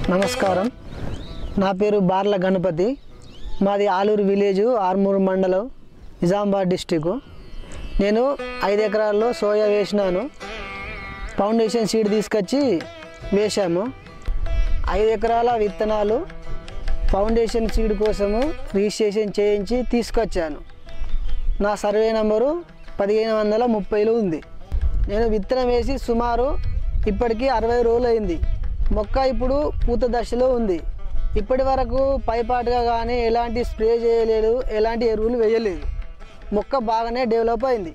నమస్కారం నా పేరు బార్ల గణపతి మాది ఆలూరు విలేజ్ ఆర్మూరు మండలం నిజామాబాద్ డిస్టిక్ నేను ఐదు ఎకరాల్లో సోయా వేసినాను ఫౌండేషన్ సీడ్ తీసుకొచ్చి వేశాము ఐదు ఎకరాల విత్తనాలు ఫౌండేషన్ సీడ్ కోసము రిజిస్ట్రేషన్ చేయించి తీసుకొచ్చాను నా సర్వే నంబరు పదిహేను వందల ముప్పైలో ఉంది నేను విత్తనం వేసి సుమారు ఇప్పటికీ అరవై రోజులు అయింది మొక్క ఇప్పుడు పూత దశలో ఉంది ఇప్పటి వరకు పైపాటుగా కానీ ఎలాంటి స్ప్రే చేయలేదు ఎలాంటి ఎరువులు వేయలేదు మొక్క బాగానే డెవలప్ అయింది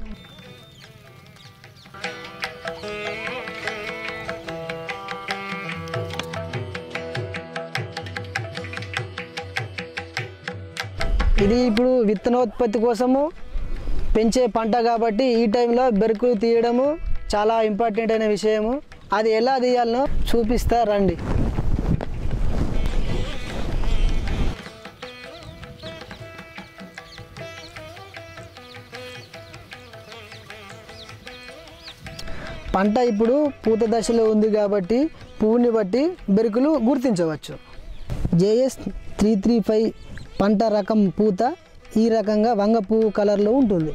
ఇది ఇప్పుడు విత్తనోత్పత్తి కోసము పెంచే పంట కాబట్టి ఈ టైంలో బెరుకులు తీయడము చాలా ఇంపార్టెంట్ అయిన విషయము అది ఎలా తీయాలనో చూపిస్తా రండి పంట ఇప్పుడు పూత దశలో ఉంది కాబట్టి పువ్వుని బట్టి బెరుకులు గుర్తించవచ్చు జేఎస్ త్రీ త్రీ ఫైవ్ పంట రకం పూత ఈ రకంగా వంగ పువ్వు కలర్లో ఉంటుంది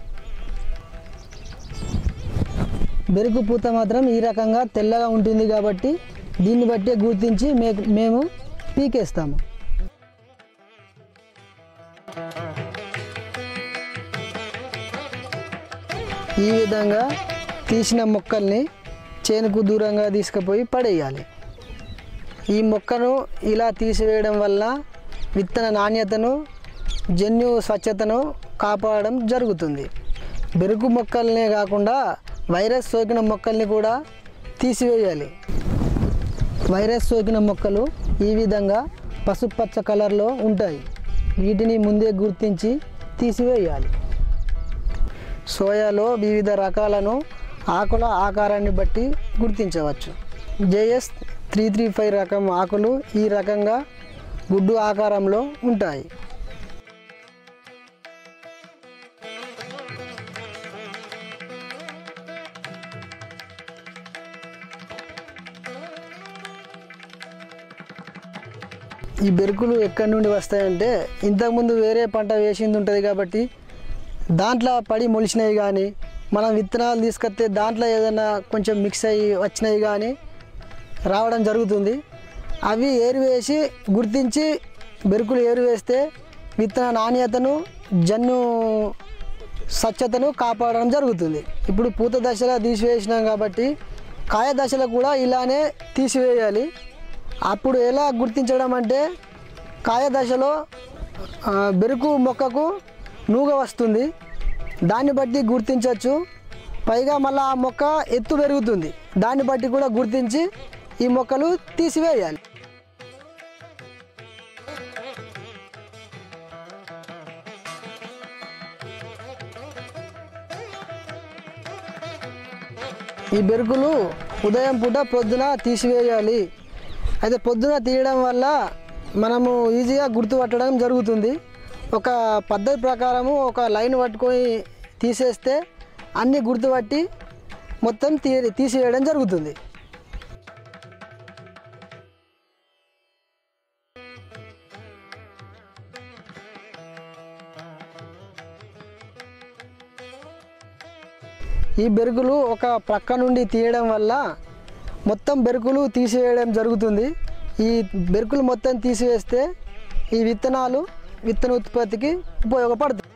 బెరుకు పూత మాత్రం ఈ రకంగా తెల్లగా ఉంటుంది కాబట్టి దీన్ని బట్టే గుర్తించి మే మేము పీకేస్తాము ఈ విధంగా తీసిన మొక్కల్ని చేనుకు దూరంగా తీసుకుపోయి పడేయాలి ఈ మొక్కను ఇలా తీసివేయడం వల్ల విత్తన నాణ్యతను జన్యు స్వచ్ఛతను కాపాడడం జరుగుతుంది బెరుకు మొక్కలనే కాకుండా వైరస్ సోకిన మొక్కల్ని కూడా తీసివేయాలి వైరస్ సోకిన మొక్కలు ఈ విధంగా పసుపచ్చ కలర్లో ఉంటాయి వీటిని ముందే గుర్తించి తీసివేయాలి సోయాలో వివిధ రకాలను ఆకుల ఆకారాన్ని బట్టి గుర్తించవచ్చు జేఎస్ త్రీ త్రీ ఫైవ్ రకం ఆకులు ఈ రకంగా గుడ్డు ఆకారంలో ఉంటాయి ఈ బెరుకులు ఎక్కడి నుండి వస్తాయంటే ఇంతకుముందు వేరే పంట వేసింది ఉంటుంది కాబట్టి దాంట్లో పడి మొలిచినవి కానీ మనం విత్తనాలు తీసుకొస్తే దాంట్లో ఏదైనా కొంచెం మిక్స్ అయ్యి వచ్చినవి కానీ రావడం జరుగుతుంది అవి ఏరు వేసి గుర్తించి బెరుకులు ఏరు వేస్తే విత్తన నాణ్యతను జన్ను స్వచ్ఛతను కాపాడడం జరుగుతుంది ఇప్పుడు పూత దశలో తీసివేసినాం కాబట్టి కాయ దశలో కూడా ఇలానే తీసివేయాలి అప్పుడు ఎలా గుర్తించడం అంటే కాయ దశలో ఆ, బెరుకు మొక్కకు నూగ వస్తుంది దాన్ని బట్టి గుర్తించవచ్చు పైగా మళ్ళీ ఆ మొక్క ఎత్తు పెరుగుతుంది దాన్ని బట్టి కూడా గుర్తించి ఈ మొక్కలు తీసివేయాలి ఈ బెరుకులు ఉదయం పూట పొద్దున తీసివేయాలి అయితే పొద్దున తీయడం వల్ల మనము ఈజీగా గుర్తుపట్టడం జరుగుతుంది ఒక పద్ధతి ప్రకారము ఒక లైన్ పట్టుకొని తీసేస్తే అన్నీ గుర్తుపట్టి మొత్తం తీ తీసివేయడం జరుగుతుంది ఈ బెరుకులు ఒక ప్రక్క నుండి తీయడం వల్ల మొత్తం బెరుకులు తీసివేయడం జరుగుతుంది ఈ బెరుకులు మొత్తం తీసివేస్తే ఈ విత్తనాలు విత్తన ఉత్పత్తికి ఉపయోగపడుతుంది